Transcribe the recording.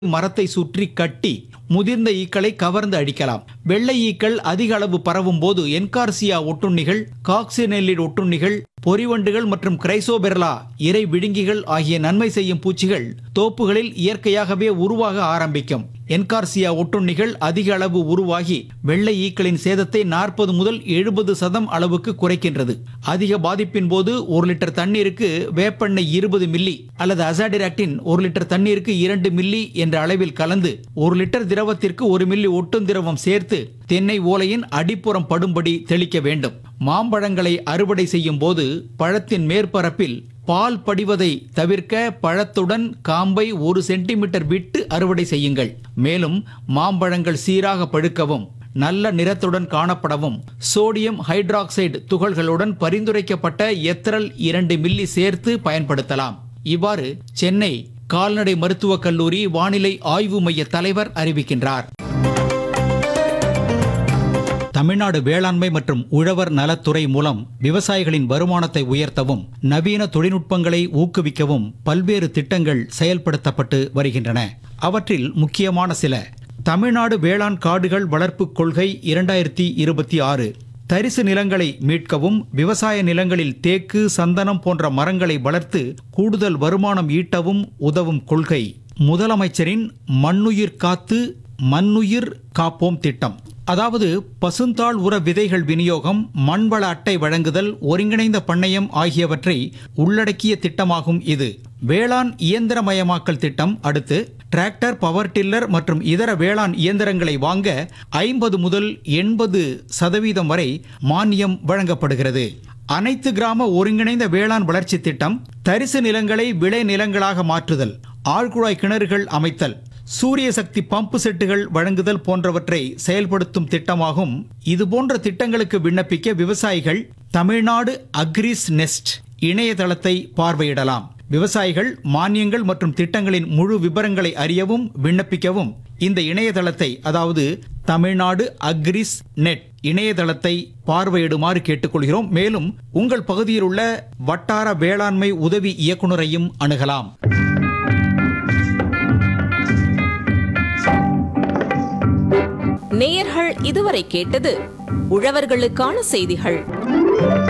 மரத்தை சுற்றி கட்டி முதிர்ந்த ஈக்களை கவர்ந்து அழிக்கலாம் வெள்ளை ஈக்கள் அதிக அளவு பரவும் போது என்கார்சியா ஒட்டுண்ணிகள் காக்சினெல்லிட் ஒட்டுண்ணிகள் பொறிவண்டுகள் மற்றும் கிரைசோபெர்லா இறை விழுங்கிகள் ஆகிய நன்மை செய்யும் பூச்சிகள் தோப்புகளில் இயற்கையாகவே உருவாக ஆரம்பிக்கும் என்கார்சியா ஒட்டுண்ணிகள் அதிக அளவு உருவாகி வெள்ளை ஈக்களின் சேதத்தை நாற்பது முதல் எழுபது சதம் அளவுக்கு குறைக்கின்றது அதிக பாதிப்பின் போது ஒரு லிட்டர் தண்ணீருக்கு வேப்பெண்ணெய் இருபது மில்லி அல்லது அசாடிராக்டின் ஒரு லிட்டர் தண்ணீருக்கு இரண்டு மில்லி என்ற அளவில் கலந்து ஒரு லிட்டர் திரவத்திற்கு ஒரு மில்லி ஒட்டும் திரவம் சேர்த்து தென்னை ஓலையின் அடிப்புறம் படும்படி தெளிக்க வேண்டும் மாம்பழங்களை அறுவடை செய்யும் போது பழத்தின் மேற்பரப்பில் பால் படிவதை தவிர்க்க பழத்துடன் காம்பை ஒரு சென்டிமீட்டர் விட்டு அறுவடை செய்யுங்கள் மேலும் மாம்பழங்கள் சீராக பழுக்கவும் நல்ல நிறத்துடன் காணப்படவும் சோடியம் ஹைட்ராக்சைடு துகள்களுடன் பரிந்துரைக்கப்பட்ட எத்திரல் இரண்டு மில்லி சேர்த்து பயன்படுத்தலாம் இவ்வாறு சென்னை கால்நடை மருத்துவக் கல்லூரி வானிலை ஆய்வு மைய தலைவர் அறிவிக்கின்றார் தமிழ்நாடு வேளாண்மை மற்றும் உழவர் நலத்துறை மூலம் விவசாயிகளின் வருமானத்தை உயர்த்தவும் நவீன தொழில்நுட்பங்களை ஊக்குவிக்கவும் பல்வேறு திட்டங்கள் செயல்படுத்தப்பட்டு வருகின்றன அவற்றில் முக்கியமான சில தமிழ்நாடு வேளாண் காடுகள் வளர்ப்பு கொள்கை இரண்டாயிரத்தி இருபத்தி ஆறு தரிசு நிலங்களை மீட்கவும் விவசாய நிலங்களில் தேக்கு சந்தனம் போன்ற மரங்களை வளர்த்து கூடுதல் வருமானம் ஈட்டவும் உதவும் கொள்கை முதலமைச்சரின் மண்ணுயிர் காத்து மண்ணுயிர் காப்போம் திட்டம் அதாவது பசுந்தாள் உர விதைகள் விநியோகம் மண்வள அட்டை வழங்குதல் ஒருங்கிணைந்த பண்ணையம் ஆகியவற்றை உள்ளடக்கிய திட்டமாகும் இது வேளாண் இயந்திரமயமாக்கல் திட்டம் அடுத்து டிராக்டர் பவர் டில்லர் மற்றும் இதர வேளாண் இயந்திரங்களை வாங்க ஐம்பது முதல் எண்பது சதவீதம் வரை மானியம் வழங்கப்படுகிறது அனைத்து கிராம ஒருங்கிணைந்த வேளாண் வளர்ச்சி திட்டம் தரிசு நிலங்களை விளை நிலங்களாக மாற்றுதல் ஆழ்குழாய் கிணறுகள் அமைத்தல் சூரிய சக்தி பம்பு செட்டுகள் வழங்குதல் போன்றவற்றை செயல்படுத்தும் திட்டமாகும் இதுபோன்ற திட்டங்களுக்கு விண்ணப்பிக்க விவசாயிகள் தமிழ்நாடு அக்ரிஸ் நெஸ்ட் இணையதளத்தை பார்வையிடலாம் விவசாயிகள் மானியங்கள் மற்றும் திட்டங்களின் முழு விவரங்களை அறியவும் விண்ணப்பிக்கவும் இந்த இணையதளத்தை அதாவது தமிழ்நாடு அக்ரிஸ் நெட் இணையதளத்தை பார்வையிடுமாறு கேட்டுக்கொள்கிறோம் மேலும் உங்கள் பகுதியில் உள்ள வட்டார வேளாண்மை உதவி இயக்குனரையும் அணுகலாம் நேயர்கள் இதுவரை கேட்டது உழவர்களுக்கான செய்திகள்